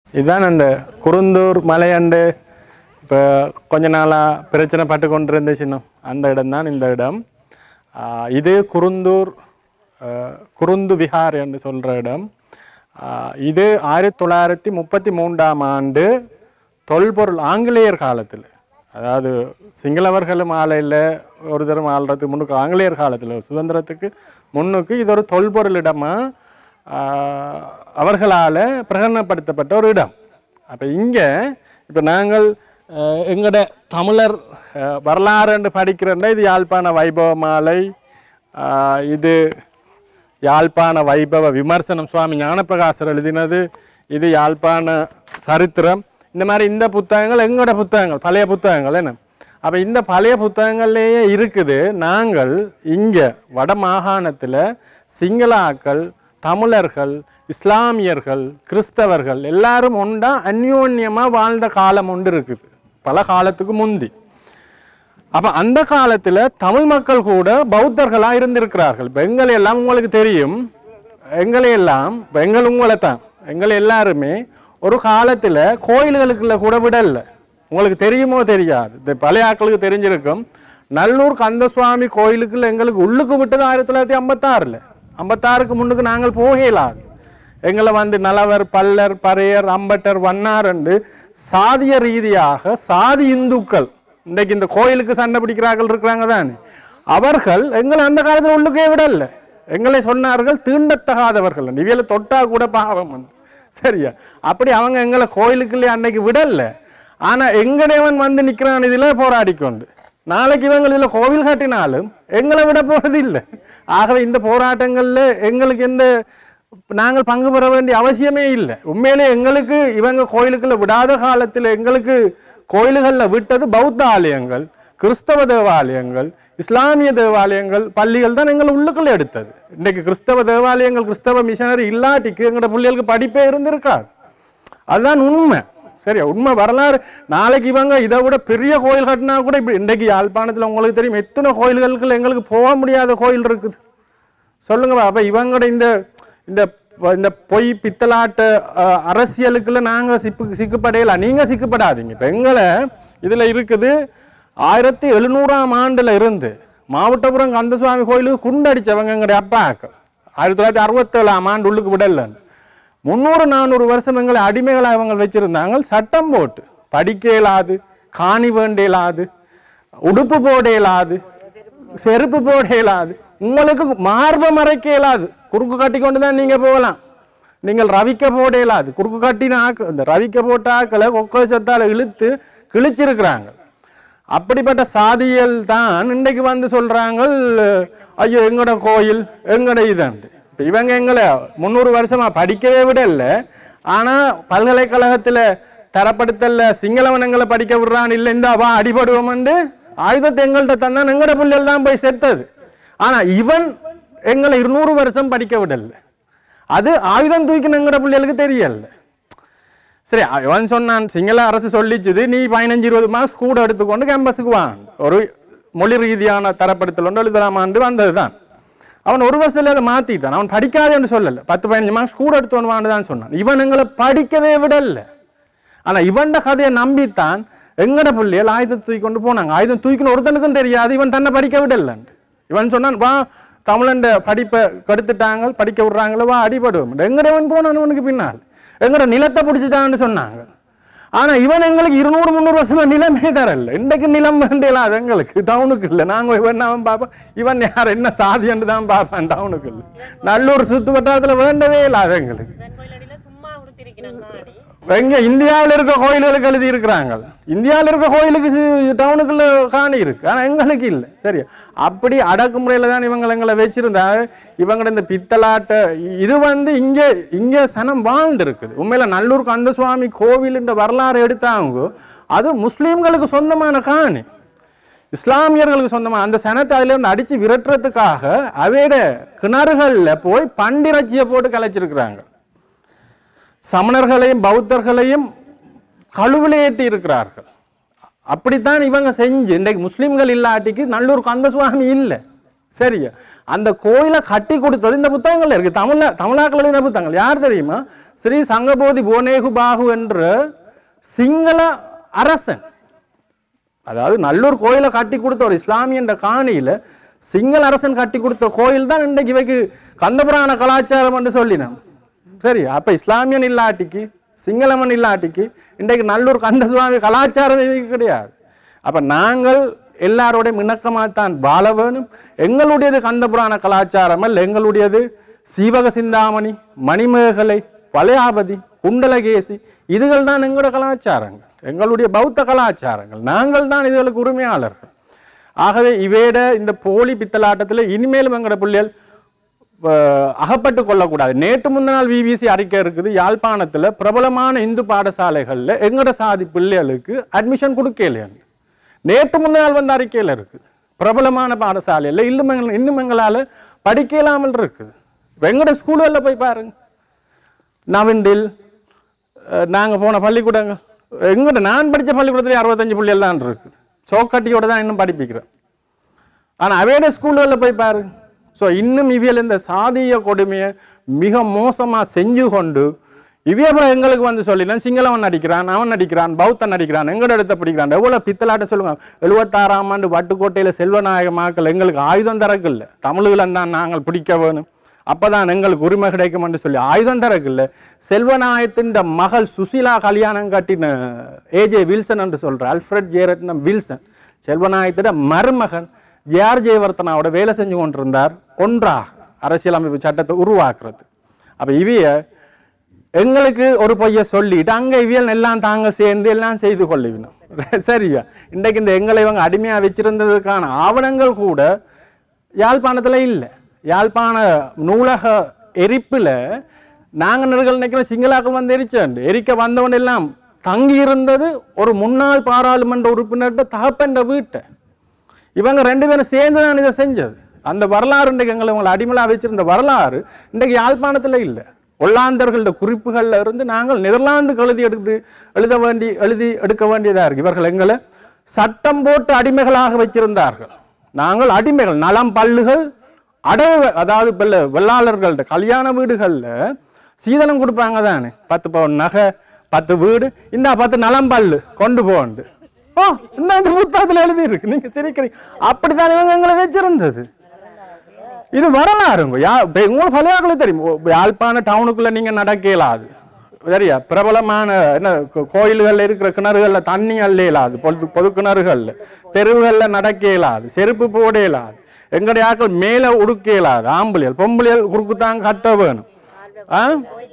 இதுதான் அந்த குருந்தூர் மலையண்டு இப்போ கொஞ்ச நாளாக பிரச்சனை பட்டு கொண்டு இருந்துச்சுன்னு அந்த இடம் தான் இந்த இடம் ஆஹ் இது குருந்தூர் ஆஹ் குருந்து விஹார் என்று சொல்கிற இடம் ஆஹ் இது ஆயிரத்தி தொள்ளாயிரத்தி முப்பத்தி மூன்றாம் ஆண்டு தொல்பொருள் ஆங்கிலேயர் காலத்தில் அதாவது சிங்களவர்களும் ஆலையில் ஒரு தரம் ஆள்றதுக்கு முன்னுக்கு ஆங்கிலேயர் காலத்தில் சுதந்திரத்துக்கு முன்னுக்கு இது ஒரு தொல்பொருள் இடமாக அவர்களால் பிரகடனப்படுத்தப்பட்ட ஒரு இடம் அப்போ இங்கே இப்போ நாங்கள் அஹ், எங்களோட தமிழர் அஹ், வரலாறுன்னு படிக்கிறோம்னா இது யாழ்ப்பாண வைபவ மாலை அஹ், இது யாழ்ப்பாண வைபவ விமர்சனம் சுவாமி ஞானப்பிரகாசர் எழுதினது இது யாழ்ப்பாண சரித்திரம் இந்த மாதிரி இந்த புத்தகங்கள் எங்களோட புத்தகங்கள் பழைய புத்தகங்கள் என்ன அப்போ இந்த பழைய புத்தகங்கள்லேயே இருக்குது நாங்கள் இங்கே வட மாகாணத்தில் சிங்களாக்கள் தமிழர்கள் இஸ்லாமியர்கள் கிறிஸ்தவர்கள் எல்லாரும் ஒன்றா அந்யோன்யமாக வாழ்ந்த காலம் ஒன்று இருக்குது பல காலத்துக்கு முந்தி அப்ப அந்த காலத்துல தமிழ் மக்கள் கூட பௌத்தர்களா இருந்திருக்கிறார்கள் இப்ப எங்களை எல்லாம் உங்களுக்கு தெரியும் எங்களை எல்லாம் இப்ப எங்கள் உங்களை தான் எங்களை எல்லாருமே ஒரு காலத்துல கோயில்களுக்குள்ள கூட விடல உங்களுக்கு தெரியுமோ தெரியாது இந்த பழைய ஆட்களுக்கு தெரிஞ்சிருக்கும் நல்லூர் கந்தசுவாமி கோயிலுக்குள்ள எங்களுக்கு உள்ளுக்கு விட்டது ஆயிரத்தி தொள்ளாயிரத்தி ஐம்பத்தாறுல ஐம்பத்தாறுக்கு முன்னுக்கு நாங்கள் போகலாது எங்களை வந்து நலவர் பல்லர் பறையர் அம்பட்டர் வண்ணார் என்று சாதிய ரீதியாக சாதி இந்துக்கள் இன்றைக்கு இந்த கோயிலுக்கு சண்டை பிடிக்கிறார்கள் இருக்கிறாங்க தானே அவர்கள் எங்களை அந்த காலத்தில் உள்ளுக்கே விடல எங்களை சொன்னார்கள் தீண்டத்தகாதவர்கள் இவியலை தொட்டா கூட பாவம் வந்து. சரியா அப்படி அவங்க எங்களை கோயிலுக்குள்ளே அன்னைக்கு விடல ஆனா எங்கடையவன் வந்து நிக்கிறான் இதுல போராடி கொண்டு நாளைக்கு இவங்க இதுல கோவில் கட்டினாலும் எங்களை விட போறது இல்லை ஆகவே இந்த போராட்டங்கள்ல எங்களுக்கு எந்த நாங்கள் பங்கு பெற வேண்டிய அவசியமே இல்லை உண்மையிலே எங்களுக்கு இவங்க கோயிலுக்குள்ள விடாத காலத்தில் எங்களுக்கு கோயில்களில் விட்டது பௌத்த ஆலயங்கள் கிறிஸ்தவ தேவாலயங்கள் இஸ்லாமிய தேவாலயங்கள் பள்ளிகள் தான் எங்களை உள்ளுக்குள்ள எடுத்தது இன்னைக்கு கிறிஸ்தவ தேவாலயங்கள் கிறிஸ்தவ மிஷனரி இல்லாட்டிக்கு எங்களோட பிள்ளைகளுக்கு படிப்பே இருந்திருக்காது அதுதான் உண்மை சரியா உண்மை வரலாறு நாளைக்கு இவங்க இதை விட பெரிய கோயில் கட்டினா கூட இப்படி இன்றைக்கு யாழ்ப்பாணத்தில் உங்களுக்கு தெரியும் எத்தனை கோயில்களுக்கு எங்களுக்கு போக முடியாத கோயில் இருக்குது சொல்லுங்க அப்ப இவங்களோட இந்த இந்த இந்த பொய் பித்தலாட்ட அஹ், அரசியலுக்குள்ள நாங்க சிப்பு சிக்கப்படையல நீங்க சிக்கப்படாதீங்க இப்ப எங்களை இதுல இருக்குது ஆயிரத்தி எழுநூறாம் ஆண்டுல இருந்து மாவட்டபுரம் கந்தசுவாமி கோயிலுக்கு குண்டடிச்சவங்க எங்களுடைய அப்பாக்கள் ஆயிரத்தி தொள்ளாயிரத்தி அறுபத்தேழாம் ஆண்டு உள்ளுக்கு விடலன்னு முந்நூறு நானூறு வருஷம் எங்களை அடிமைகளாக இவங்க வச்சிருந்தாங்க சட்டம் போட்டு படிக்க இயலாது காணி வேண்ட இயலாது உடுப்பு போட இயலாது செருப்பு போட இயலாது உங்களுக்கு மார்பை மறைக்க இயலாது குறுக்கு கட்டி கொண்டு தான் நீங்க போகலாம் நீங்கள் ரவிக்க போட இயலாது குறுக்கு கட்டின ஆக்கு இந்த ரவிக்க போட்ட ஆக்களை கொக்கோசத்தால் இழுத்து கிழிச்சிருக்கிறாங்க அப்படிப்பட்ட சாதியல் தான் இன்னைக்கு வந்து சொல்றாங்க ஐயோ எங்கட கோயில் எங்கட இதுண்டு இப்போ இவங்க எங்களை முந்நூறு வருஷமா படிக்கவே விடல ஆனா பல்கலைக்கழகத்துல தரப்படுத்தல சிங்களவனங்களை படிக்க விடுறான் இல்லை இந்த வா அடிபடுவோம்ண்டு ஆயுதத்தை எங்கள்கிட்ட தந்தான் எங்கட பிள்ளைகள் தான் போய் செத்தது ஆனா இவன் எங்களை இருநூறு வருஷம் படிக்க விடல அது ஆயுதம் தூக்கின எங்கட பிள்ளைகளுக்கு தெரியல சரி அவன் சொன்னான் சிங்கள அரசு சொல்லிச்சுது நீ பதினஞ்சு இருபது மார்க்ஸ் கூட எடுத்துக்கொண்டு கேம்பஸுக்கு வாங்க ஒரு மொழி ரீதியான தரப்படுத்தல் ஒன்று எழுதலாம் ஆண்டு வந்தது தான் அவன் ஒரு வருஷத்துல அதை மாத்திட்டான் அவன் படிக்காதேன்னு சொல்லல பத்து பதினஞ்சு மார்க்ஸ் கூட எடுத்து வான்னு தான் சொன்னான் இவன் எங்களை படிக்கவே விடல ஆனா இவன்ட கதையை நம்பித்தான் எங்கட பிள்ளைகள் ஆயுதத்தை தூக்கி கொண்டு போனாங்க ஆயுதம் தூக்கின ஒருத்தனுக்கும் தெரியாது இவன் தன்னை படிக்க விடலன்ட்டு இவன் சொன்னான் வா தமிழண்ட படிப்பை கெடுத்துட்டாங்க படிக்க விடுறாங்களோ வா அடிபடுவோம் எங்கடவன் போனான் அவனுக்கு பின்னால் எங்கட நிலத்தை பிடிச்சிட்டான்னு சொன்னாங்க ஆனா இவன் எங்களுக்கு இருநூறு முந்நூறு வருஷமா நிலமே தரல இன்றைக்கு நிலம் வேண்டியலாம் அது எங்களுக்கு டவுனுக்கு இல்லை நாங்க இவன் அவன் பார்ப்போம் இவன் யார் என்ன சாதின்னு தான் பார்ப்பான் டவுனுக்கு இல்லை நல்லூர் சுத்து வட்டாரத்துல வேண்டவே இல்லை அது எங்களுக்கு இவன் கோயிலடியில சும்மா உடுத்திருக்கிறான் காணி எங்க இந்தியாவில் இருக்க கோயில்களுக்கு எழுதி இருக்கிறாங்க இந்தியாவில் இருக்க கோயிலுக்கு சி- டவுனுக்குள்ள காணி இருக்கு ஆனா எங்களுக்கு இல்லை சரி அப்படி அடக்குமுறையில தான் இவங்க எங்களை வச்சிருந்தா இவங்களோட இந்த பித்தலாட்ட இது வந்து இங்க இங்க சனம் வாழ்ந்து இருக்குது உண்மையில நல்லூர் கந்தசுவாமி கோவில்ன்ற வரலாறு எடுத்தாங்க அது முஸ்லீம்களுக்கு சொந்தமான காணி இஸ்லாமியர்களுக்கு சொந்தமான அந்த சனத்தை அதுல இருந்து அடிச்சு விரட்டுறதுக்காக அவையோட கிணறுகள்ல போய் பண்டிரட்சியை போட்டு கலைச்சிருக்கிறாங்க சமணர்களையும் பௌத்தர்களையும் கழுவில் ஏற்றி இருக்கிறார்கள் அப்படித்தான் இவங்க செஞ்சு இன்றைக்கு முஸ்லீம்கள் இல்லாட்டிக்கு நல்லூர் கந்தசுவாமி இல்லை சரியா அந்த கோயிலை கட்டி கொடுத்தது இந்த புத்தகங்கள்ல இருக்கு தமிழ்ல தமிழாக்கள் எழுதின புத்தகங்கள் யார் தெரியுமா ஸ்ரீ சங்கபோதி புவனேகு பாகு என்ற சிங்கள அரசன் அதாவது நல்லூர் கோயிலை கட்டி கொடுத்த ஒரு இஸ்லாமிய என்ற காணியில சிங்கள அரசன் கட்டி கொடுத்த கோயில் தான் இன்றைக்கு இவைக்கு கந்தபுராண கலாச்சாரம் என்று சொல்லினோம் சரி அப்ப இஸ்லாமியன் இல்லாட்டிக்கு சிங்களமன் இல்லாட்டிக்கு இன்றைக்கு நல்லூர் கந்த சுவாமி கலாச்சாரம் இவைக்கு கிடையாது அப்ப நாங்கள் எல்லாரோடையும் இணக்கமாகத்தான் வாழ வேணும் எங்களுடையது கந்தபுராண கலாச்சாரம் அல்ல எங்களுடையது சீவக சிந்தாமணி மணிமேகலை வளையாபதி குண்டலகேசி இதுகள் தான் எங்களோட கலாச்சாரங்கள் எங்களுடைய பௌத்த கலாச்சாரங்கள் நாங்கள் தான் இதுகளுக்கு உரிமையாளர்கள் ஆகவே இவையிட இந்த போலி பித்தலாட்டத்தில் இனிமேலும் எங்களோட பிள்ளைகள் அஹ், அகப்பட்டு கொள்ளக்கூடாது நேற்று முந்தின நாள் விபிசி அறிக்கை இருக்குது யாழ்ப்பாணத்தில் பிரபலமான இந்து பாடசாலைகளில் எங்களோட சாதி பிள்ளைகளுக்கு அட்மிஷன் கொடுக்கலையாங்க நேற்று முந்தின நாள் வந்த அறிக்கையில் இருக்குது பிரபலமான பாடசாலையில் இன்னும் எங்க- இன்னும் எங்களால் படிக்க இல்லாமல் இருக்குது இப்ப எங்களோட ஸ்கூல்களில் போய் பாருங்க நவிண்டில் நாங்கள் போன பள்ளிக்கூடங்கள் எங்கிட்ட நான் படித்த பள்ளிக்கூடத்துல அறுபத்தஞ்சு புள்ளிகள் தான் இருக்குது சோக்கட்டியோட தான் இன்னும் படிப்பிக்கிறேன் ஆனால் அவையோட ஸ்கூல்களில் போய் பாரு ஸோ இன்னும் இவியல் இந்த சாதிய கொடுமையை மிக மோசமாக செஞ்சு கொண்டு இவிய அப்புறம் எங்களுக்கு வந்து சொல்லிடலாம் சிங்களவன் நடிக்கிறான் அவன் நடிக்கிறான் பௌத்தன் நடிக்கிறான் எங்கட இடத்த பிடிக்கிறான் எவ்வளோ பித்தலாட்டம் சொல்லுங்க எழுபத்தாறாம் ஆண்டு வட்டுக்கோட்டையில் செல்வநாயக மாக்கள் எங்களுக்கு ஆயுதம் தரக்கில்லை தமிழ்களன் தான் நாங்கள் பிடிக்க வேணும் அப்பதான் எங்களுக்கு உரிமை கிடைக்கும் என்று சொல்லி ஆயுதம் தரக்கில்லை செல்வநாயகத்தின் மகள் சுசீலா கல்யாணம் கட்டின ஏஜே வில்சன் என்று சொல்ற அல்ஃபிரட் ஜேரட்னம் வில்சன் செல்வநாயகத்திட மருமகன் ஜேஆர் ஜெயவர்த்தனாவோட வேலை செஞ்சு கொண்டிருந்தார் ஒன்றாக அரசியலமைப்பு சட்டத்தை உருவாக்குறது அப்ப இவிய எங்களுக்கு ஒரு பொய்ய சொல்லிட்டு அங்க இவியல் எல்லாம் தாங்க சேர்ந்து எல்லாம் செய்து கொள்ளுவினோம் சரியா இன்றைக்கு இந்த எங்களை இவங்க அடிமையா வச்சிருந்ததுக்கான ஆவணங்கள் கூட யாழ்ப்பாணத்துல இல்லை யாழ்ப்பாண நூலக எரிப்புல நாங்க நிறுவல் நினைக்கிற சிங்களாக்கள் வந்து எரிச்சாண்டு எரிக்க வந்தவன் எல்லாம் தங்கி இருந்தது ஒரு முன்னாள் பாராளுமன்ற உறுப்பினர்கிட்ட தகப்பன்ற வீட்டை இவங்க ரெண்டு பேரும் சேர்ந்து தான் இதை செஞ்சது அந்த வரலாறு இன்றைக்கு எங்களை இவங்களை அடிமலா வச்சிருந்த வரலாறு இன்றைக்கு யாழ்ப்பாணத்துல இல்லை ஒல்லாந்தர்களோட குறிப்புகள்ல இருந்து நாங்கள் நெதர்லாந்துக்கு எழுதி எடுத்து எழுத வேண்டி எழுதி எடுக்க வேண்டியதா இருக்கு இவர்கள் எங்களை சட்டம் போட்டு அடிமைகளாக வச்சிருந்தார்கள் நாங்கள் அடிமைகள் நலம் பல்லுகள் அடவு அதாவது வெள்ள வெள்ளாளர்கள்ட்ட கல்யாண வீடுகள்ல சீதனம் கொடுப்பாங்க தானே பத்து பவுன் நகை பத்து வீடு இந்த பத்து நலம் பல்லு கொண்டு போண்டு ஓ இந்த இந்த புத்தகத்துல எழுதி இருக்கு நீங்க சிரிக்கிறீங்க அப்படித்தான் இவங்க எங்களை வச்சிருந்தது இது வரலாறுங்க யா இப்ப உங்களுக்கு பழையாக்களுக்கு தெரியும் ஓ, யாழ்ப்பாண டவுனுக்குள்ள நீங்க நடக்க இயலாது சரியா பிரபலமான என்ன கோ- கோயில்கள்ல இருக்கிற கிணறுகள்ல தண்ணி அள்ள இயலாது பொது பொது கிணறுகள்ல தெருவுகள்ல நடக்க இயலாது செருப்பு போட இயலாது எங்களுடைய ஆட்கள் மேல உடுக்க இயலாது ஆம்பளைகள் பொம்பளைகள் குறுக்குத்தான் கட்ட வேணும் ஆ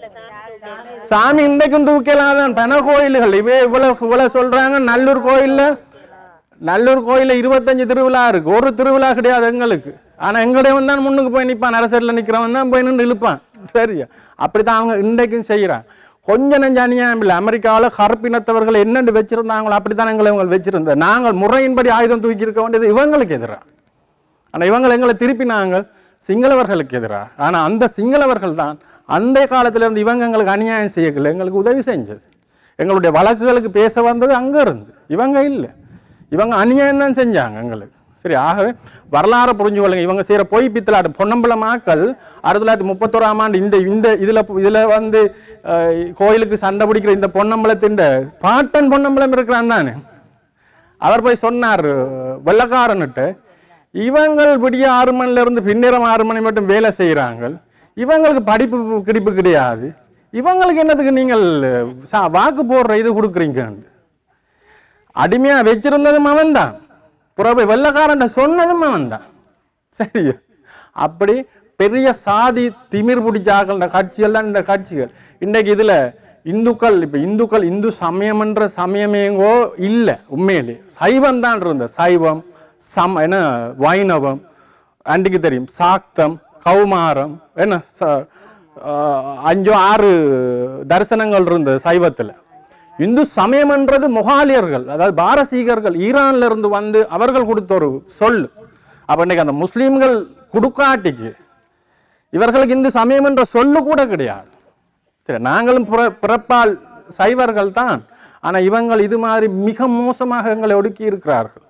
சாமி இன்றைக்கும் தூக்கலாதான் பண கோயில்கள் இவே இவ்வளவு இவ்வளவு சொல்றாங்க நல்லூர் கோயில்ல நல்லூர் கோயில்ல இருபத்தஞ்சு திருவிழா இருக்கு ஒரு திருவிழா கிடையாது எங்களுக்கு ஆனா எங்களுடைய தான் முன்னுக்கு போய் நிப்பான் அரசர்ல நிக்கிறவன் தான் போய் நின்று இழுப்பான் சரியா அப்படித்தான் அவங்க இன்றைக்கும் செய்யறாங்க கொஞ்ச நெஞ்ச அநியாயம் இல்லை அமெரிக்காவில் கருப்பினத்தவர்கள் என்னென்று வச்சிருந்தாங்களோ அப்படித்தான் எங்களை இவங்க வச்சிருந்தோம் நாங்கள் முறையின்படி ஆயுதம் தூக்கி இருக்க வேண்டியது இவங்களுக்கு எதிராக ஆனா இவங்க எங்களை திருப்பினாங்க சிங்களவர்களுக்கு எதிராக ஆனா அந்த சிங்களவர்கள் தான் அந்த காலத்துல இருந்து இவங்க எங்களுக்கு அநியாயம் செய்யல எங்களுக்கு உதவி செஞ்சது எங்களுடைய வழக்குகளுக்கு பேச வந்தது அங்க இருந்து இவங்க இல்லை இவங்க அநியாயம் தான் செஞ்சாங்க எங்களுக்கு சரி ஆகவே வரலாறு புரிஞ்சு கொள்ளுங்க இவங்க செய்யற பொய் பித்தலாட்டு பொன்னம்பல மாக்கள் ஆயிரத்தி தொள்ளாயிரத்தி முப்பத்தோராம் ஆண்டு இந்த இந்த இதுல இதுல வந்து அஹ், கோயிலுக்கு சண்டை பிடிக்கிற இந்த பொன்னம்பலத்தின் பாட்டன் பொன்னம்பலம் இருக்கிறான் தானே அவர் போய் சொன்னார் வெள்ளக்காரன்ட்டு இவங்கள் விடிய ஆறு மணில இருந்து பின்னிரம் ஆறு மணி மட்டும் வேலை செய்கிறாங்க இவங்களுக்கு படிப்பு கிடைப்பு கிடையாது இவங்களுக்கு என்னத்துக்கு நீங்கள் சா- வாக்கு போடுற இது கொடுக்குறீங்க அடிமையா வச்சிருந்ததும் அவன் தான் புறவை வெள்ளக்காரன் சொன்னதும் அவன் தான் சரியா அப்படி பெரிய சாதி திமிர் பிடிச்சாக்கள் இந்த கட்சிகள் தான் இந்த கட்சிகள் இன்னைக்கு இதுல இந்துக்கள் இப்ப இந்துக்கள் இந்து சமயம்ன்ற சமயமேங்கோ இல்லை உண்மையிலே சைவம் தான் இருந்த சைவம் சம என்ன வைணவம் அன்றைக்கு தெரியும் சாக்தம் கௌமாரம் என்ன ச- ஆஹ் அஞ்சோ ஆறு தரிசனங்கள் இருந்தது சைவத்துல இந்து சமயம்ன்றது முகாலியர்கள் அதாவது பாரசீகர்கள் ஈரான்ல இருந்து வந்து அவர்கள் கொடுத்த ஒரு சொல் அப்ப இன்னைக்கு அந்த முஸ்லீம்கள் குடுக்காட்டிக்கு இவர்களுக்கு இந்து சமயம் என்ற சொல்லு கூட கிடையாது சரி நாங்களும் பிற- பிறப்பால் சைவர்கள் தான் ஆனா இவங்கள் இது மாதிரி மிக மோசமாக எங்களை ஒடுக்கி இருக்கிறார்கள்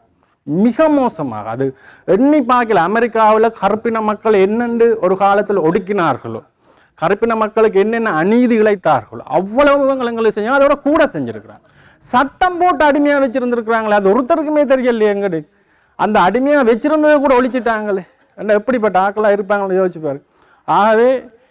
மிக மோசமாக அது எண்ணி பார்க்கல அமெரிக்காவில் கருப்பின மக்கள் என்னென்று ஒரு காலத்தில் ஒடுக்கினார்களோ கருப்பின மக்களுக்கு என்னென்ன அநீதி இழைத்தார்களோ அவ்வளவு இவங்க எங்களுக்கு செஞ்சாங்க அதோட கூட செஞ்சிருக்கிறாங்க சட்டம் போட்டு அடிமையாக வச்சிருந்துருக்குறாங்களே அது ஒருத்தருக்குமே தெரியலையே எங்கடி அந்த அடிமையாக வச்சிருந்ததை கூட ஒழிச்சிட்டாங்களே என்ன எப்படிப்பட்ட ஆக்களாக இருப்பாங்கன்னு யோசிச்சு பாரு ஆகவே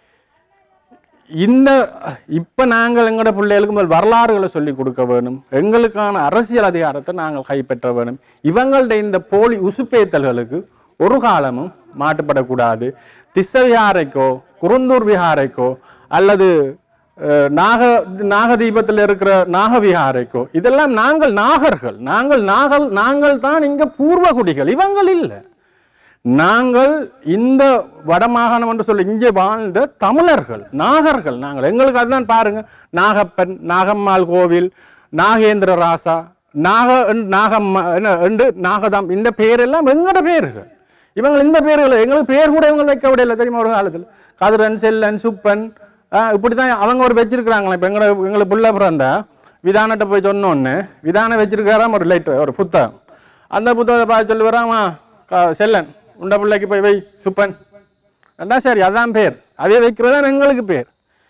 இந்த இப்போ நாங்கள் எங்களோட பிள்ளைகளுக்கு முதல் வரலாறுகளை சொல்லி கொடுக்க வேணும் எங்களுக்கான அரசியல் அதிகாரத்தை நாங்கள் கைப்பற்ற வேணும் இவங்கள்ட்ட இந்த போலி உசுப்பேத்தல்களுக்கு ஒரு காலமும் மாட்டுப்படக்கூடாது திஸ்ஸ விஹாரைக்கோ குருந்தூர் விஹாரைக்கோ அல்லது அஹ், நாக நாகதீபத்தில் இருக்கிற நாகவிஹாரைக்கோ இதெல்லாம் நாங்கள் நாகர்கள் நாங்கள் நாகல் நாங்கள் தான் இங்கே பூர்வகுடிகள் இவங்கள் இல்லை நாங்கள் இந்த வடமாகாணம் என்று சொல்லி இங்கே வாழ்ந்த தமிழர்கள் நாகர்கள் நாங்கள் எங்களுக்கு அதுதான் பாருங்க நாகப்பன் நாகம்மாள் கோவில் நாகேந்திர ராசா நாக நாகம்மா என்ன என்று நாகதாம் இந்த பேரெல்லாம் எங்களோட பேர்கள் இவங்க இந்த பேர்களை எங்களுக்கு பேர் கூட இவங்க வைக்க விடல தெரியுமா ஒரு காலத்தில் கதிரன் செல்லன் சுப்பன் ஆஹ் இப்படிதான் அவங்க ஒரு வச்சிருக்கிறாங்களே இப்போ எங்களை எங்களுக்கு புள்ள பிறந்தா விதானட்ட போய் சொன்னோன்னு விதானம் வச்சிருக்காராம் ஒரு லைட் ஒரு புத்தகம் அந்த புத்தகத்தை பார்த்து சொல்லி வராமா செல்லன் உண்ட பிள்ளைக்கு போய் வை சுப்பன் அதான் சரி அதான் பேர் அதே வைக்கிறதா எங்களுக்கு பேர்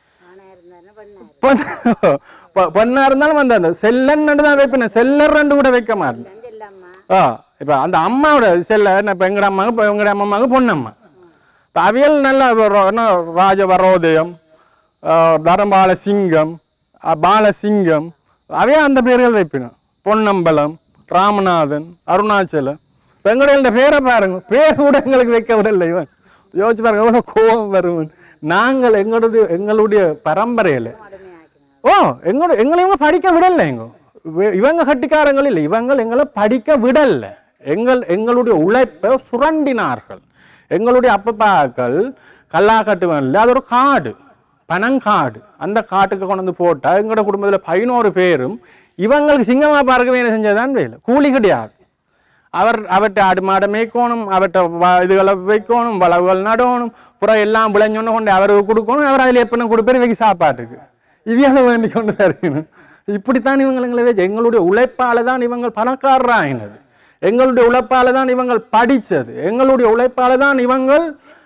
பொண்ணு பொ- பொண்ணா இருந்தாலும் வந்து அந்த செல்லன் தான் வைப்பேன் செல்லர் ரெண்டு கூட வைக்க மாட்டேன் ஆ இப்போ அந்த அம்மாவோட செல்ல என்ன இப்போ எங்கட அம்மாவுக்கு இப்போ எங்கட அம்மாவுக்கு பொண்ணம்மா இப்போ அவியல் நல்ல ஒரு- என்ன ராஜ வரோதயம் ஆ, தரம்பால சிங்கம் ஆ, பாலசிங்கம் அவையே அந்த பேர்கள் வைப்பினோம் பொன்னம்பலம் ராமநாதன் அருணாச்சலம் இப்போ எங்களுடைய பேரை பாருங்க பேர் கூட எங்களுக்கு வைக்க விடல இவன் யோசிச்சு பாருங்க எவ்வளோ கோபம் வருவன் நாங்கள் எங்களுடைய எங்களுடைய பரம்பரையில் ஓ எங்களோட எங்களை இவங்க படிக்க விடல எங்க இவ- இவங்க கட்டிக்காரங்கள் இல்லை இவங்க எங்களை படிக்க விடல எங்கள் எங்களுடைய உழைப்பை சுரண்டினார்கள் எங்களுடைய அப்பப்பாக்கள் கல்லாக்கட்டுவன்ல அது ஒரு காடு பனங்காடு அந்த காட்டுக்கு கொண்டு வந்து போட்டால் எங்களோட குடும்பத்தில் பதினோரு பேரும் இவங்களுக்கு சிங்கமா பார்க்க வேலை செஞ்சதான் வேலை கூலி கிடையாது அவர் அவற்றை ஆடு மாடை மேய்க்கணும் அவற்றை வ- இதுகளை வைக்கணும் வளவுகள் நடணும் புறம் எல்லாம் விளைஞ்சோன்னு கொண்டு அவருக்கு கொடுக்கணும் அவர் அதில் எப்படின்னு கொடுப்பாரு இவைக்கு சாப்பாட்டுக்கு இவையால வேண்டி கொண்டு வரணும் இப்படித்தான் இவங்களை வச்சு எங்களுடைய உழைப்பால தான் இவங்கள் பணக்காரராகினது எங்களுடைய உழைப்பால தான் இவங்கள் படிச்சது எங்களுடைய உழைப்பால தான் இவங்கள்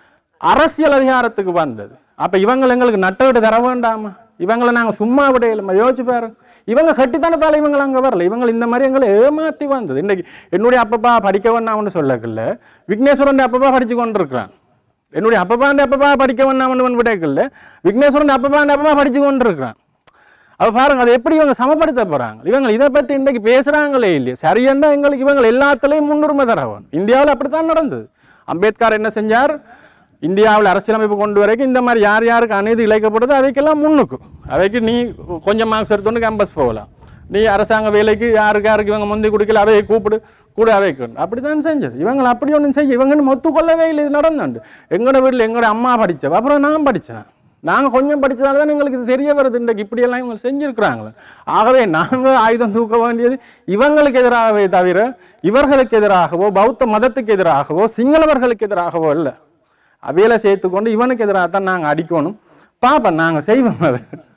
அரசியல் அதிகாரத்துக்கு வந்தது அப்ப இவங்க எங்களுக்கு நட்டவிட்டு தர வேண்டாமா இவங்களை நாங்க சும்மா விடையிலுமா யோசிச்சு பாருங்க இவங்க கட்டித்தனத்தால இவங்க அங்க வரல இவங்க இந்த மாதிரி எங்களை ஏமாத்தி வந்தது இன்னைக்கு என்னுடைய அப்பப்பா படிக்க வேண்டாம்னு சொல்லக்கல்ல விக்னேஸ்வரன் அப்பப்பா படிச்சு கொண்டிருக்கிறான் என்னுடைய அப்பப்பாண்ட அப்பப்பா படிக்க வேண்டாம்னு விடைக்கல்ல விக்னேஸ்வரன் அப்பப்பாண்ட அப்பப்பா படிச்சு கொண்டிருக்கிறான் அப்ப பாருங்க அதை எப்படி இவங்க சமப்படுத்த போறாங்க இவங்க இதை பத்தி இன்னைக்கு பேசுறாங்களே இல்லையா சரியன்னா எங்களுக்கு இவங்க எல்லாத்துலயும் முன்னுரிமை தரவன் இந்தியாவில் அப்படித்தான் நடந்தது அம்பேத்கர் என்ன செஞ்சார் இந்தியாவில் அரசியலமைப்பு கொண்டு வரைக்கும் இந்த மாதிரி யார் யாருக்கு அநீதி இழைக்கப்படுதோ அவைக்கெல்லாம் முன்னுக்கு அவைக்கு நீ கொஞ்சம் மார்க்ஸ் எடுத்துட்டு கேம்பஸ் போகலாம் நீ அரசாங்க வேலைக்கு யாருக்கு யாருக்கு இவங்க முந்தி கொடுக்கல அவையை கூப்பிடு கூட அவைக்கணும் அப்படிதான் செஞ்சது இவங்க அப்படி ஒன்றும் செய்ய இவங்க ஒத்துக்கொள்ளவே இல்லை இது நடந்தாண்டு எங்களோட வீட்டில் எங்களோட அம்மா படித்தவ அப்புறம் நான் படித்தேன் நாங்கள் கொஞ்சம் படித்ததால தான் எங்களுக்கு இது தெரிய வருது இன்றைக்கு இப்படியெல்லாம் இவங்க செஞ்சுருக்கிறாங்களே ஆகவே நாங்கள் ஆயுதம் தூக்க வேண்டியது இவங்களுக்கு எதிராகவே தவிர இவர்களுக்கு எதிராகவோ பௌத்த மதத்துக்கு எதிராகவோ சிங்களவர்களுக்கு எதிராகவோ இல்லை அவையில சேர்த்துக்கொண்டு இவனுக்கு எதிராக தான் நாங்கள் அடிக்கணும் பாப்போம் நாங்கள் செய்வோம் அதை